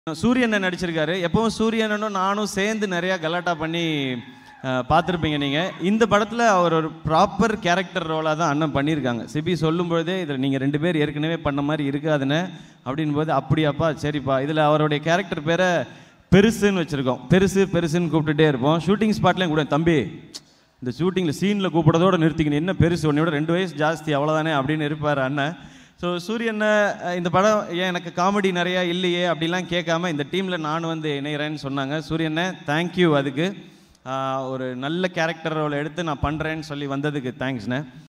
சூரியன் நடிச்சிருக்காரு எப்பவும் சூரியனும் நானும் சேர்ந்து நிறையா கலாட்டா பண்ணி அஹ், பார்த்திருப்பீங்க நீங்கள் இந்த படத்தில் அவர் ஒரு ப்ராப்பர் கேரக்டர் ரோலாக தான் அண்ணன் பண்ணியிருக்காங்க சிபி சொல்லும்பொழுதே இதில் நீங்கள் ரெண்டு பேர் ஏற்கனவே பண்ண மாதிரி இருக்காதுன்னு அப்படின் போது அப்படியாப்பா சரிப்பா இதில் அவருடைய கேரக்டர் பேரை பெருசுன்னு வச்சுருக்கோம் பெருசு பெருசுன்னு கூப்பிட்டுட்டே இருப்போம் ஷூட்டிங் ஸ்பாட்லேயும் கூட தம்பி இந்த ஷூட்டிங்கில் சீனில் கூப்பிடறதோட நிறுத்திக்கணும் என்ன பெருசு உன்னையோட ரெண்டு வயசு ஜாஸ்தி அவ்வளோதானே அப்படின்னு இருப்பார் அண்ணன் ஸோ சூரியனை அஹ், இந்த படம் ஏன் எனக்கு காமெடி நிறையா இல்லையே அப்படிலாம் கேட்காம இந்த டீமில் நான் வந்து இணைகிறேன்னு சொன்னாங்க சூரியனை தேங்க்யூ அதுக்கு ஆஹ், ஒரு நல்ல கேரக்டர் ரோல் எடுத்து நான் பண்ணுறேன்னு சொல்லி வந்ததுக்கு தேங்க்ஸ்ண்ணே